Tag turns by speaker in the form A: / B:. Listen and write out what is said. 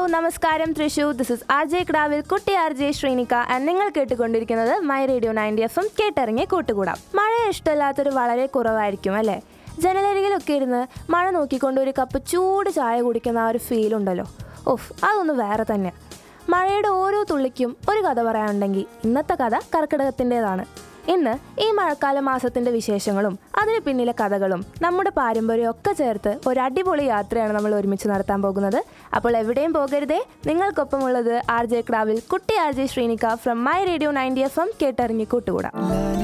A: നമസ്കാരം Thrissur this is R J ക്രാവിൽ കുട്ടി ആർ ജെ ശ്രീനിക്ക ആൻഡ് നിങ്ങൾ കേട്ടുകൊണ്ടിരിക്കുന്നത് my radio ninety F M കേട്ടിറങ്ങി കൂട്ടുകൂടാം മഴ ഇഷ്ടമില്ലാത്തൊരു വളരെ കുറവായിരിക്കും അല്ലേ ജനലരികിലൊക്കെ ഇരുന്ന് മഴ നോക്കിക്കൊണ്ട് ഒരു കപ്പ് ചൂട് ചായ കുടിക്കുന്ന ആ ഒരു ഫീൽ ഉണ്ടല്ലോ ഓഫ് അതൊന്ന് വേറെ തന്നെ മഴയുടെ ഓരോ തുള്ളിക്കും ഒരു കഥ പറയാനുണ്ടെങ്കിൽ ഇന്നത്തെ കഥ കർക്കിടകത്തിൻ്റെതാണ് ഇന്ന് ഈ മഴക്കാല മാസത്തിന്റെ വിശേഷങ്ങളും അതിന് പിന്നിലെ കഥകളും നമ്മുടെ പാരമ്പര്യം ഒക്കെ ചേർത്ത് ഒരു അടിപൊളി യാത്രയാണ് നമ്മൾ ഒരുമിച്ച് നടത്താൻ പോകുന്നത് അപ്പോൾ എവിടെയും പോകരുതേ നിങ്ങൾക്കൊപ്പമുള്ളത് ആർ ജെ ക്രാവിൽ കുട്ടി R J Sreenikka from my radio ninety F M കേട്ടറിഞ്ഞി കൂട്ടുകൂടാം